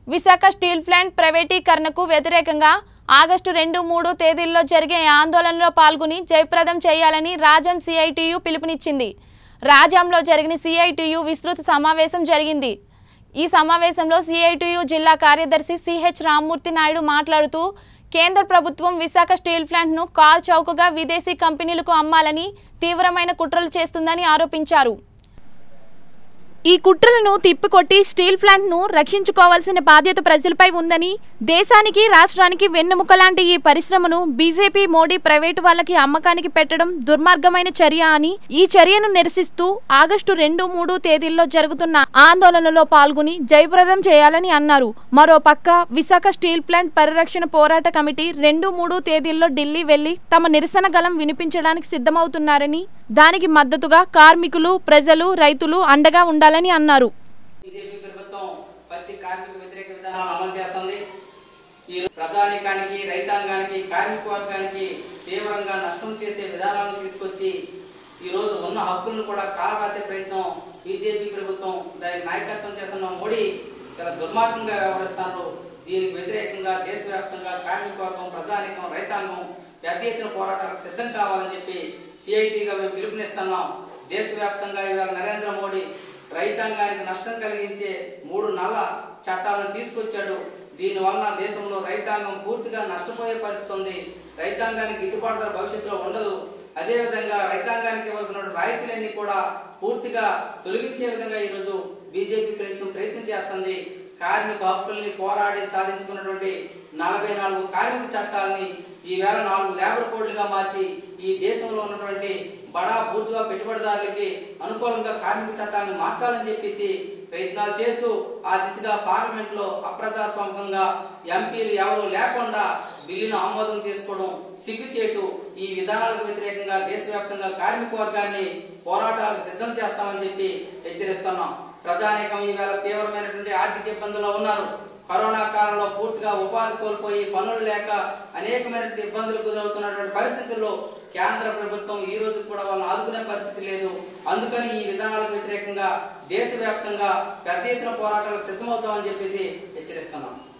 Visakha steel plant ప్రైవేటీకరణకు వ్యతిరేకంగా August రెండు మూడు తేదీల్లో జరిగే ఆందోళనలో పాల్గొని జయప్రదం చేయాలని రాజం సిఐటియు పిలుపునిచ్చింది రాజంలో జరిగిన సిఐటియు విస్తృత సమావేశం జరిగింది ఈ సమావేశంలో సిఐటియు జిల్లా కార్యదర్శి సిహెచ్ రామ్మూర్తి నాయుడు మాట్లాడుతూ కేంద్ర ప్రభుత్వం విశాఖ స్టీల్ ప్లాంట్ను కాల్ చౌకగా విదేశీ కంపెనీలకు అమ్మాలని తీవ్రమైన కుట్రలు చేస్తుందని ఆరోపించారు ఈ కుట్రలను తిప్పికొట్టి స్టీల్ ప్లాంట్ ను రక్షించుకోవాల్సిన బాధ్యత ప్రజలపై ఉందని దేశానికి రాష్ట్రానికి వెన్నెముక లాంటి ఈ పరిశ్రమను బీజేపీ మోడీ ప్రైవేటు వాళ్ళకి అమ్మకానికి పెట్టడం దుర్మార్గమైన చర్య అని ఈ చర్యను నిరసిస్తూ ఆగస్టు రెండు మూడు తేదీల్లో జరుగుతున్న ఆందోళనలో పాల్గొని జయప్రదం చేయాలని అన్నారు మరో పక్క విశాఖ స్టీల్ ప్లాంట్ పరిరక్షణ పోరాట కమిటీ రెండు మూడు తేదీల్లో ఢిల్లీ వెళ్లి తమ నిరసన గలం వినిపించడానికి సిద్ధమవుతున్నారని దానికి మద్దతుగా కార్మికులు ప్రజలు రైతులు అండగా ఉండాలని అన్నారు బీజేపీ ప్రభుత్వం పచ్చి కార్మిక వ్యతిరేక విధానాలను అమలు చేస్తుంది ఈ ప్రజానీకానికి రైతాంగానికి కార్మిక వర్గానికి తీవ్రంగా నష్టం చేసే విధానాలను తీసుకొచ్చి ఈ రోజు ఉన్న హక్కులను కూడా కాలరాసే ప్రయత్నం బీజేపీ ప్రభుత్వం దానికి నాయకత్వం చేస్తున్న మోడీ చాలా దుర్మార్గంగా వ్యవహరిస్తున్నారు దీనికి వ్యతిరేకంగా దేశవ్యాప్తంగా కార్మిక వర్గం ప్రజానీకం రైతాంగం పెద్ద ఎత్తున పోరాటాలకు సిద్ధం కావాలని చెప్పి సిఐటిగా మేము పిలుపునిస్తున్నాం దేశవ్యాప్తంగా ఇవాళ నరేంద్ర మోడీ రైతాంగానికి నష్టం కలిగించే మూడు నల్ల చట్టాలను తీసుకొచ్చాడు దీని వలన దేశంలో రైతాంగం పూర్తిగా నష్టపోయే పరిస్థితి ఉంది రైతాంగానికి గిట్టుబాటు ధర భవిష్యత్తులో ఉండదు అదే విధంగా రైతాంగానికి ఇవ్వాల్సిన రాయితీలన్నీ కూడా పూర్తిగా తొలగించే విధంగా ఈరోజు బీజేపీ ప్రయత్నం ప్రయత్నం చేస్తుంది కార్మిక హక్కుల్ని పోరాడి సాధించుకున్నటువంటి నలభై నాలుగు కార్మిక చట్టాలని ఈవేళ నాలుగు లేబర్ కోడ్లుగా మార్చి ఈ దేశంలో ఉన్నటువంటి బడా బూర్జువా పెట్టుబడిదారులకి అనుకూలంగా కార్మిక చట్టాలను మార్చాలని చెప్పేసి ప్రయత్నాలు చేస్తూ ఆ దిశగా పార్లమెంట్ లో అప్రజాస్వామికంగా ఎంపీలు ఎవరు లేకుండా బిల్లును ఆమోదం చేసుకోవడం సిగ్గుచేటు ఈ విధానాలకు వ్యతిరేకంగా దేశవ్యాప్తంగా కార్మిక వర్గాన్ని పోరాటాలకు సిద్ధం చేస్తామని చెప్పి హెచ్చరిస్తున్నాం ప్రజానీకం ఈవేళ తీవ్రమైనటువంటి ఆర్థిక ఇబ్బందుల్లో ఉన్నారు కరోనా కాలంలో పూర్తిగా ఉపాధి కోల్పోయి పనులు లేక అనేకమైనటువంటి ఇబ్బందులు గురవుతున్నటువంటి పరిస్థితుల్లో కేంద్ర ప్రభుత్వం ఈ రోజు కూడా వాళ్ళని ఆదుకునే పరిస్థితి లేదు అందుకని ఈ విధానాలకు వ్యతిరేకంగా దేశవ్యాప్తంగా పెద్ద ఎత్తున పోరాటాలకు సిద్ధమవుతామని చెప్పేసి హెచ్చరిస్తున్నాం